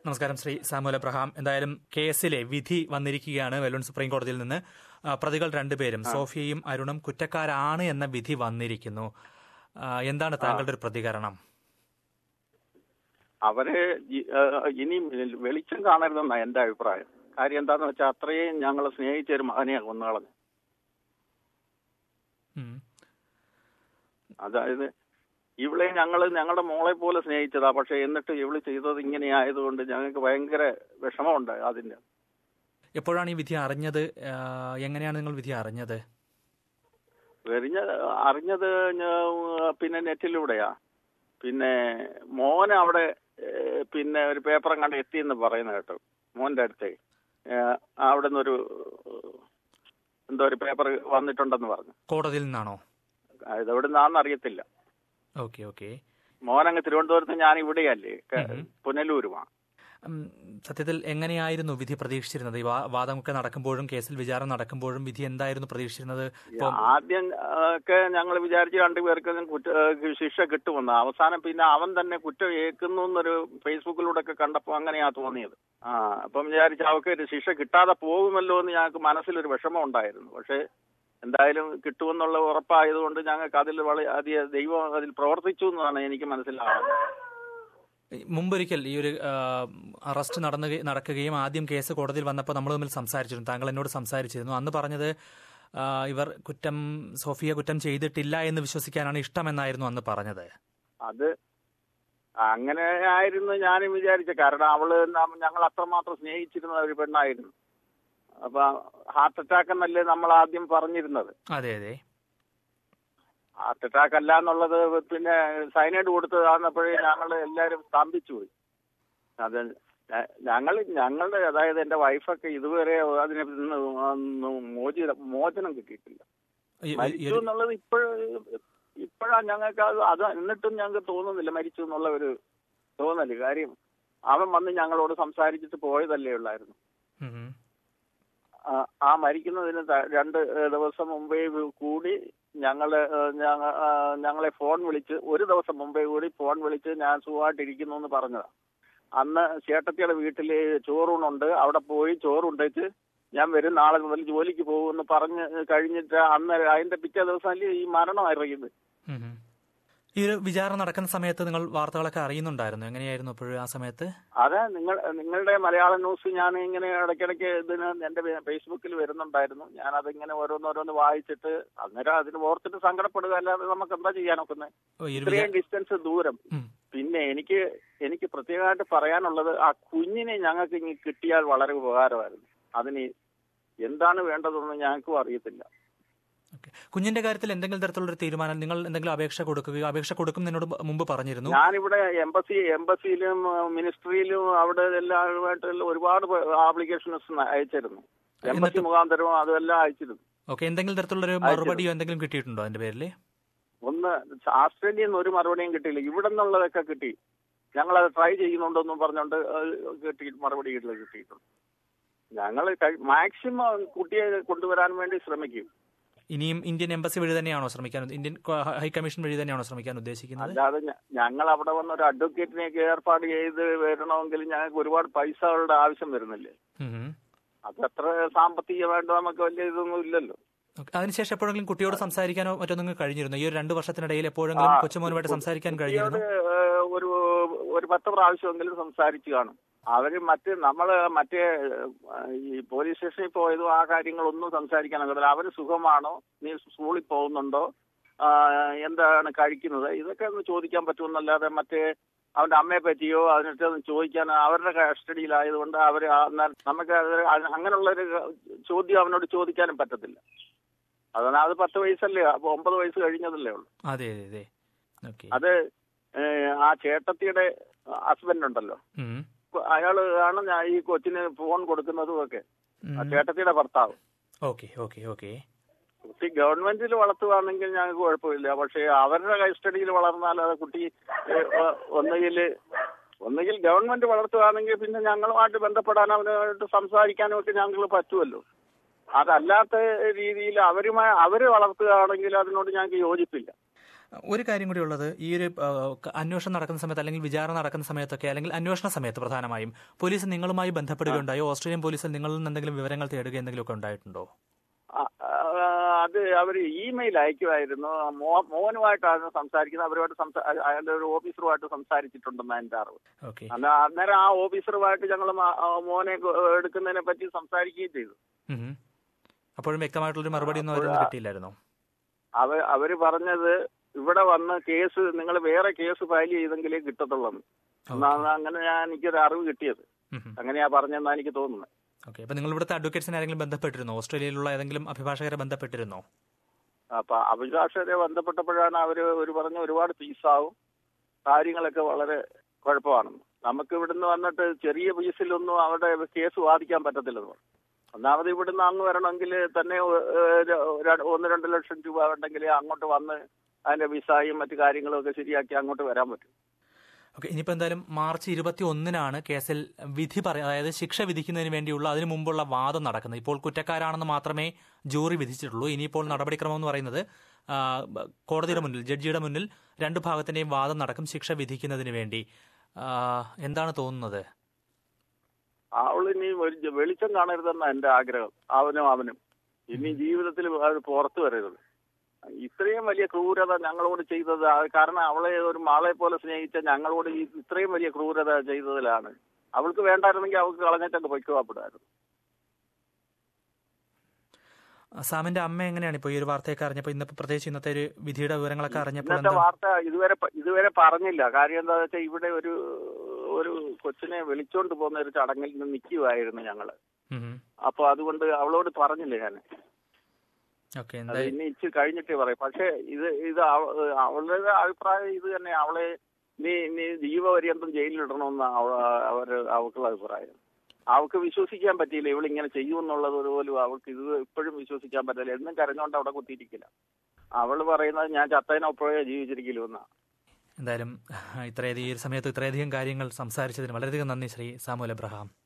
നമസ്കാരം ശ്രീ സാമുൽ അബ്രഹാം എന്തായാലും കേസിലെ വിധി വന്നിരിക്കുകയാണ് വെല്ലൂൺ സുപ്രീം കോടതിയിൽ നിന്ന് ആ, പ്രതികൾ രണ്ടുപേരും സോഫിയയും അരുണും കുറ്റക്കാരാണ് എന്ന വിധി വന്നിരിക്കുന്നു ആ, എന്താണ് താങ്കളുടെ ഒരു പ്രതികരണം അവര് ഇ- ഏഹ് ഇനി വെളിച്ചം കാണരുതെന്നാണ് എന്റെ അഭിപ്രായം കാര്യം എന്താന്ന് വെച്ചാൽ അത്രയും ഞങ്ങൾ സ്നേഹിച്ച ഒരു മകനെയാ കൊന്നുകളഞ്ഞു ഉം. അതായത് ഇവളെ ഞങ്ങൾ ഞങ്ങളുടെ മോളെ പോലെ സ്നേഹിച്ചതാ പക്ഷെ എന്നിട്ട് ഇവള് ചെയ്തത് ഇങ്ങനെ ആയതുകൊണ്ട് ഞങ്ങൾക്ക് ഭയങ്കര വിഷമമുണ്ട് അതിന്റെ എപ്പോഴാണ് ഈ വിധി അറിഞ്ഞത് ആ, എങ്ങനെയാണ് നിങ്ങൾ വിധി അറിഞ്ഞത് വെറിഞ്ഞ അറിഞ്ഞത് ഞാ- പിന്നെ നെറ്റിലൂടെയാ പിന്നെ മോൻ അവിടെ ഏഹ്, പിന്നെ ഒരു പേപ്പർ കണ്ട് എത്തിയെന്ന് പറയുന്ന കേട്ടു മോന്റെ അടുത്ത് ഏഹ്, അവിടെ നിന്നൊരു എന്തോ ഒരു പേപ്പർ വന്നിട്ടുണ്ടെന്ന് പറഞ്ഞു കോടതിയിൽ നിന്നാണോ ഇതെവിടെ നിന്നാന്ന് അറിയത്തില്ല ഓക്കെ ഓക്കെ മോനങ്ങ് തിരുവനന്തപുരത്ത് ഞാൻ ഇവിടെയല്ലേ ക- പുനലൂരുമാ ഉം, സത്യത്തിൽ എങ്ങനെയായിരുന്നു വിധി പ്രതീക്ഷിച്ചിരുന്നത് ഈ വാ- വാദമൊക്കെ നടക്കുമ്പോഴും കേസിൽ വിചാരണ നടക്കുമ്പോഴും വിധി എന്തായിരുന്നു പ്രതീക്ഷിച്ചിരുന്നത് ഇപ്പം ആദ്യം ആ, ഒക്കെ ഞങ്ങൾ വിചാരിച്ച് രണ്ടുപേർക്ക് കുറ്റ ആ, ശിക്ഷ കിട്ടുമെന്ന് അവസാനം പിന്നെ അവൻ തന്നെ കുറ്റം ഏൽക്കുന്നു എന്നൊരു ഫേസ്ബുക്കിലൂടെ ഒക്കെ കണ്ടപ്പോൾ അങ്ങനെയാ തോന്നിയത് ആ അപ്പം വിചാരിച്ച് അവർക്ക് ഒരു ശിക്ഷ കിട്ടാതെ പോകുമല്ലോ എന്ന് ഞങ്ങൾക്ക് മനസ്സിലൊരു വിഷമം ഉണ്ടായിരുന്നു പക്ഷേ എന്തായാലും കിട്ടുമെന്നുള്ള ഉറപ്പായതുകൊണ്ട് ഞങ്ങൾക്ക് അതിൽ വളരെ അധികം ദൈവം അതിൽ പ്രവർത്തിച്ചു എന്നാണ് എനിക്ക് മനസ്സിലാവുന്നത് മുമ്പൊരിക്കൽ ഈ ഒരു ആ, അറസ്റ്റ് നടന്നു നടക്കുകയും ആദ്യം കേസ് കോടതിയിൽ വന്നപ്പോൾ നമ്മൾ തമ്മിൽ സംസാരിച്ചിരുന്നു താങ്കൾ എന്നോട് സംസാരിച്ചിരുന്നു അന്ന് പറഞ്ഞത് ആ, ഇവർ കുറ്റം സോഫിയ കുറ്റം ചെയ്തിട്ടില്ല എന്ന് വിശ്വസിക്കാനാണ് ഇഷ്ടമെന്നായിരുന്നു അന്ന് പറഞ്ഞത് അത് അങ്ങനെ ആയിരുന്നു ഞാനും വിചാരിച്ച കാരണം അവള് നം- ഞങ്ങൾ അത്രമാത്രം സ്നേഹിച്ചിരുന്ന ഒരു പെണ്ണായിരുന്നു അപ്പൊ ഹാർട്ട് അറ്റാക്ക് എന്നല്ലേ നമ്മൾ ആദ്യം പറഞ്ഞിരുന്നത് അതെ അതെ ഹാർട്ട് അറ്റാക്ക് അല്ല എന്നുള്ളത് പിന്നെ സൈനൈഡ് കൊടുത്തതാണെപ്പോഴേ ഞങ്ങൾ എല്ലാവരും സ്തംഭിച്ചു പോയി അത് ഞ- ഞങ്ങൾ ഞങ്ങളുടെ അതായത് എന്റെ വൈഫൊക്കെ ഇതുവരെ അതിനെ നിന്ന് ഒന്നും മോചിത മോചനം കിട്ടിയിട്ടില്ല ഈ- ഈ മരിച്ചു ഒരു- എന്നുള്ളത് ഇപ്പോഴ ഇപ്പോഴാ ഞങ്ങൾക്ക് അത് അത് എന്നിട്ടും ഞങ്ങൾക്ക് തോന്നുന്നില്ല മരിച്ചു എന്നുള്ള ഒരു തോന്നല് കാര്യം അവൻ വന്ന് ഞങ്ങളോട് സംസാരിച്ചിട്ട് പോയതല്ലേ ഉള്ളായിരുന്നു ഉം, ഉം. ആ- ആ മരിക്കുന്നതിന് ത- രണ്ട് ദിവസം മുമ്പേ കൂടി ഞങ്ങള് ഞങ്ങ ആ, ഞങ്ങളെ ഫോൺ വിളിച്ച് ഒരു ദിവസം മുമ്പേ കൂടി ഫോൺ വിളിച്ച് ഞാൻ സുഖമായിട്ടിരിക്കുന്നു എന്ന് പറഞ്ഞതാ അന്ന് ചേട്ടത്തിയുടെ വീട്ടില് ചോറൂണുണ്ട് അവിടെ പോയി ചോറുണ്ടേച്ച് ഞാൻ വരും നാളെ മുതൽ ജോലിക്ക് പോകുമെന്ന് പറഞ്ഞ് കഴിഞ്ഞിട്ട് അന്ന് അതിന്റെ പിറ്റേ ദിവസം അല്ലേ ഈ മരണം അറിയുന്നത് ഉം, ഉം. ഈ ഒരു വിചാരണ നടക്കുന്ന സമയത്ത് നിങ്ങൾ വാർത്തകളൊക്കെ അറിയുന്നുണ്ടായിരുന്നു എങ്ങനെയായിരുന്നു അപ്പോഴും ആ സമയത്ത് അതെ നിങ്ങൾ നിങ്ങളുടെ മലയാളം ന്യൂസ് ഞാൻ ഇങ്ങനെ ഇടയ്ക്കിടയ്ക്ക് ഇതിന് എന്റെ ഫേസ്ബുക്കിൽ വരുന്നുണ്ടായിരുന്നു ഞാൻ അതിങ്ങനെ ഓരോന്നോരോന്ന് വായിച്ചിട്ട് അന്നേരം അതിന് ഓർത്തിട്ട് സങ്കടപ്പെടുക അല്ലാതെ നമുക്ക് എന്താ ചെയ്യാനൊക്കുന്നത് ഓ, ഈ ഒരു ഇത്രയും വിചാ- ഡിസ്റ്റൻസ് ദൂരം ഉം. പിന്നെ എനിക്ക് എനിക്ക് പ്രത്യേകമായിട്ട് പറയാനുള്ളത് ആ കുഞ്ഞിനെ ഞങ്ങൾക്ക് ഇനി കിട്ടിയാൽ വളരെ ഉപകാരമായിരുന്നു അതിന് എന്താണ് വേണ്ടതെന്ന് ഞങ്ങൾക്കും അറിയത്തില്ല ഓക്കെ. കുഞ്ഞിന്റെ കാര്യത്തിൽ എന്തെങ്കിലും തരത്തിലുള്ള ഒരു തീരുമാനം നിങ്ങൾ എന്തെങ്കിലും അപേക്ഷ കൊടുക്കുകയോ അപേക്ഷ കൊടുക്കും എന്നോട് മുമ്പ് പറഞ്ഞിരുന്നു ഞാനിവിടെ എംബസി എംബസിയിലും മിനിസ്ട്രിയിലും അവിടെ എല്ലാമായിട്ടുള്ള ഒരുപാട് ആപ്ലിക്കേഷൻസ് അയച്ചിരുന്നു എംബസി എന്നിട്ട് മുഖാന്തരവും അതെല്ലാം അയച്ചിരുന്നു ഓക്കെ എന്തെങ്കിലും തരത്തിലുള്ള ഒരു മറുപടിയോ എന്തെങ്കിലും കിട്ടിയിട്ടുണ്ടോ അതിന്റെ പേരിൽ ഒന്ന് ആസ്ട്രേലിയയിൽ നിന്ന് ഒരു മറുപടിയും കിട്ടിയില്ല ഇവിടെ നിന്നുള്ളതൊക്കെ കിട്ടി ഞങ്ങൾ അത് ട്രൈ ചെയ്യുന്നുണ്ടെന്നും പറഞ്ഞുകൊണ്ട് അത് കിട്ടി മറുപടി കിട്ടില്ല കിട്ടിയിട്ടുണ്ട് ഞങ്ങൾ മാക്സിമം കുട്ടിയെ കൊണ്ടുവരാൻ വേണ്ടി ശ്രമിക്കും ഇനിയും ഇന്ത്യൻ എംബസി വഴി തന്നെയാണോ ശ്രമിക്കാൻ ഇന്ത്യൻ ഹൈക്കമ്മീഷൻ വഴി തന്നെയാണോ ശ്രമിക്കാൻ ഉദ്ദേശിക്കുന്നത് അല്ലാതെ ഞ- ഞങ്ങൾ അവിടെ വന്ന ഒരു അഡ്വക്കേറ്റിനെയൊക്കെ ഏർപ്പാട് ചെയ്ത് വരണമെങ്കിൽ ഞങ്ങൾക്ക് ഒരുപാട് പൈസകളുടെ ആവശ്യം വരുന്നില്ലേ ഉം, ഉം. അത് അത്ര സാമ്പത്തികമായിട്ട് നമുക്ക് വലിയ ഇതൊന്നും ഇല്ലല്ലോ ഓക്കെ. അതിനുശേഷം എപ്പോഴെങ്കിലും കുട്ടിയോട് സംസാരിക്കാനോ മറ്റോ നിങ്ങൾക്ക് കഴിഞ്ഞിരുന്നു ഈ ഒരു രണ്ട് വർഷത്തിനിടയിൽ എപ്പോഴെങ്കിലും ആ, കൊച്ചുമോനുമായിട്ട് സംസാരിക്കാൻ കുട്ടിയോട് കഴിഞ്ഞിരുന്നു ഏഹ്, ഒരു ഒരു പത്ത് പ്രാവശ്യമെങ്കിലും സംസാരിച്ചു കാണും അവര് മറ്റ് നമ്മള് മറ്റേ ഏഹ്, ഈ പോലീസ് സ്റ്റേഷനിൽ പോയതും ആ കാര്യങ്ങളൊന്നും സംസാരിക്കാൻ കഴിയില്ല അവര് സുഖമാണോ നീ സ്കൂളിൽ പോകുന്നുണ്ടോ ആ, എന്താണ് കഴിക്കുന്നത് ഇതൊക്കെ ഒന്ന് ചോദിക്കാൻ പറ്റുമെന്നല്ലാതെ മറ്റേ അവന്റെ അമ്മയെ പറ്റിയോ അതിനൊക്കെ ചോദിക്കാൻ അവരുടെ കസ്റ്റഡിയിലായതുകൊണ്ട് അവര് ആ- എന്നാൽ നമുക്ക് അത് അങ്ങനെയുള്ള ഒരു ചോദ്യം അവനോട് ചോദിക്കാനും പറ്റത്തില്ല അതാണ് അത് പത്ത് വയസ്സല്ലേ അപ്പൊ ഒമ്പത് വയസ്സ് കഴിഞ്ഞതല്ലേ ഉള്ളൂ അതെ അതെ അതെ ഓക്കെ അത് ഏഹ്, ആ ചേട്ടത്തിയുടെ ഹസ്ബൻഡ് ഉണ്ടല്ലോ ഉം. അയാള് ആണ് ഞാൻ ഈ കൊച്ചിന് ഫോൺ കൊടുക്കുന്നതും ഒക്കെ ആ ഉം. ചേട്ടത്തിയുടെ ഭർത്താവ് ഓക്കെ ഓക്കെ ഓക്കെ കുട്ടി ഗവൺമെന്റിൽ വളർത്തുകയാണെങ്കിൽ ഞങ്ങൾക്ക് കുഴപ്പമില്ല പക്ഷേ അവരുടെ കസ്റ്റഡിയിൽ വളർന്നാൽ അത് കുട്ടി ഏഹ്, ഒ- ഒന്നുകിൽ ഒന്നുകിൽ ഗവൺമെന്റ് വളർത്തുകയാണെങ്കിൽ പിന്നെ ഞങ്ങളുമായിട്ട് ബന്ധപ്പെടാൻ അവരുമായിട്ട് സംസാരിക്കാനും ഒക്കെ ഞങ്ങൾക്ക് പറ്റുമല്ലോ അതല്ലാത്ത രീതിയിൽ അവരുമായി അവര് വളർത്തുകയാണെങ്കിൽ അതിനോട് ഞങ്ങൾക്ക് യോജിപ്പില്ല ഒരു കാര്യം കൂടി ഉള്ളത് ഈ ഒരു ആ, ക- അന്വേഷണം നടക്കുന്ന സമയത്ത് അല്ലെങ്കിൽ വിചാരണ നടക്കുന്ന സമയത്തൊക്കെ അല്ലെങ്കിൽ അന്വേഷണ സമയത്ത് പ്രധാനമായും പോലീസ് നിങ്ങളുമായി ബന്ധപ്പെടുകയുണ്ടായോ ഓസ്ട്രേലിയൻ പോലീസിൽ നിങ്ങളിൽ നിന്ന് എന്തെങ്കിലും വിവരങ്ങൾ തേടുക എന്തെങ്കിലുമൊക്കെ ഉണ്ടായിട്ടുണ്ടോ ആ, ആ, അത് അവർ ഇമെയിൽ അയക്കുമായിരുന്നു മോ- മോനുമായിട്ടാണ് സംസാരിക്കുന്നത് അവരുമായിട്ട് സംസാ അയാളുടെ ഒരു ഓഫീസറുമായിട്ട് സംസാരിച്ചിട്ടുണ്ടെന്ന് എൻ്റെ അറിവ് ഓക്കെ അന്ന അന്നേരം ആ ഓഫീസറുമായിട്ട് ഞങ്ങൾ മോനെ കൊ- എടുക്കുന്നതിനെ പറ്റി സംസാരിക്കുകയും ചെയ്തു അപ്പോഴും വ്യക്തമായിട്ടുള്ളൊരു മറുപടി ഒന്നും അവരൊന്നും കിട്ടിയില്ലായിരുന്നോ അവ അവര് പറഞ്ഞത് ഇവിടെ വന്ന് കേസ് നിങ്ങൾ വേറെ കേസ് ഫയൽ ചെയ്തെങ്കിലേ കിട്ടത്തുള്ളൂ എന്നാണ് അങ്ങനെ ഞാൻ എനിക്കൊരു അറിവ് കിട്ടിയത് അങ്ങനെയാ പറഞ്ഞെന്നാ എനിക്ക് തോന്നുന്നത് ഓക്കെ അപ്പൊ നിങ്ങൾ ഇവിടുത്തെ അഡ്വക്കേറ്റ്സിനെ ആരെങ്കിലും ബന്ധപ്പെട്ടിരുന്നോ ഓസ്ട്രേലിയയിലുള്ള ഏതെങ്കിലും അഭിഭാഷകരെ ബന്ധപ്പെട്ടിരുന്നോ അപ്പൊ അഭിലാഷരെ ബന്ധപ്പെട്ടപ്പോഴാണ് അവര് ഒരു പറഞ്ഞ ഒരുപാട് ഫീസാവും കാര്യങ്ങളൊക്കെ വളരെ കുഴപ്പമാണെന്ന് നമുക്ക് ഇവിടുന്ന് വന്നിട്ട് ചെറിയ ഫീസിലൊന്നും അവിടെ കേസ് വാദിക്കാൻ പറ്റത്തില്ലെന്ന് പറഞ്ഞു ഒന്നാമത് ഇവിടുന്ന് അങ്ങ് വരണമെങ്കിൽ തന്നെ ഏഹ്, ഒരു ഒന്ന് രണ്ട് ലക്ഷം രൂപ ഉണ്ടെങ്കിൽ അങ്ങോട്ട് വന്ന് അതിന്റെ വിസയും മറ്റു കാര്യങ്ങളും ഒക്കെ ശരിയാക്കി അങ്ങോട്ട് വരാൻ പറ്റും ഓക്കെ ഇനിയിപ്പോൾ എന്തായാലും മാർച്ച് ഇരുപത്തി ഒന്നിനാണ് കേസിൽ വിധി പറ അതായത് ശിക്ഷ വിധിക്കുന്നതിന് വേണ്ടിയുള്ള അതിനു മുമ്പുള്ള വാദം നടക്കുന്നത് ഇപ്പോൾ കുറ്റക്കാരാണെന്ന് മാത്രമേ ജൂറി വിധിച്ചിട്ടുള്ളൂ ഇനിയിപ്പോൾ നടപടിക്രമം എന്ന് പറയുന്നത് ആ, ബ- കോടതിയുടെ മുന്നിൽ ജഡ്ജിയുടെ മുന്നിൽ രണ്ട് ഭാഗത്തിന്റെയും വാദം നടക്കും ശിക്ഷ വിധിക്കുന്നതിന് വേണ്ടി ആ, എന്താണ് തോന്നുന്നത് അവളിനി ഒരു വെളിച്ചം കാണരുതെന്ന എന്റെ ആഗ്രഹം അവനും അവനും ഇനി ജീവിതത്തിൽ അത് പുറത്തു വരരുത് ഇത്രയും വലിയ ക്രൂരത ഞങ്ങളോട് ചെയ്തത് ആ- കാരണം അവളെ ഒരു മാളെ പോലെ സ്നേഹിച്ച ഞങ്ങളോട് ഈ ഇത്രയും വലിയ ക്രൂരത ചെയ്തതിലാണ് അവൾക്ക് വേണ്ടായിരുന്നെങ്കിൽ അവൾക്ക് കളഞ്ഞിട്ടൊക്കെ പൊയ്ക്കുവാപ്പെടായിരുന്നു സാമിന്റെ അമ്മ എങ്ങനെയാണ് ഇപ്പോൾ ഈ ഒരു വാർത്തയൊക്കെ അറിഞ്ഞപ്പോൾ ഇന്നിപ്പോൾ പ്രത്യേകിച്ച് ഇന്നത്തെ ഒരു വിധിയുടെ വിവരങ്ങളൊക്കെ അറിഞ്ഞപ്പോൾ ഇന്നത്തെ എന്താ വാർത്ത ഇതുവരെ പ- ഇതുവരെ പറഞ്ഞില്ല കാര്യം എന്താ വെച്ചാൽ ഇവിടെ ഒരു ഒരു കൊച്ചിനെ വിളിച്ചോണ്ട് പോകുന്ന ഒരു ചടങ്ങിൽ നിന്ന് നിൽക്കുമായിരുന്നു ഞങ്ങള് ഉം. അപ്പൊ അതുകൊണ്ട് അവളോട് പറഞ്ഞില്ല ഞാൻ ഓക്കെ അത് എന്തായാലും ഇനി ഇച്ചിരി കഴിഞ്ഞിട്ടേ പറയും പക്ഷെ ഇത് ഇത് അവ- അവളുടെ അഭിപ്രായം ഇത് തന്നെ അവളെ നീ നീ ജീവപര്യന്തം ജയിലിലിടണമെന്ന് അവ- അവര് അവൾക്കുള്ള അഭിപ്രായം അവൾക്ക് വിശ്വസിക്കാൻ പറ്റിയില്ല ഇവളിങ്ങനെ ചെയ്യുമെന്നുള്ളത് ഒരു പോലും അവൾക്ക് ഇത് ഇപ്പോഴും വിശ്വസിക്കാൻ പറ്റില്ല എന്നും കരഞ്ഞോണ്ട് അവിടെ കുത്തിയിരിക്കില്ല അവള് പറയുന്നത് ഞാൻ ചത്തതിനൊപ്പഴേ ജീവിച്ചിരിക്കില്ലെന്നാ എന്തായാലും ഇത്രയധികം ഈ ഒരു സമയത്ത് ഇത്രയധികം കാര്യങ്ങൾ സംസാരിച്ചതിന് വളരെയധികം നന്ദി ശ്രീ സാമുൽ എബ്രഹാം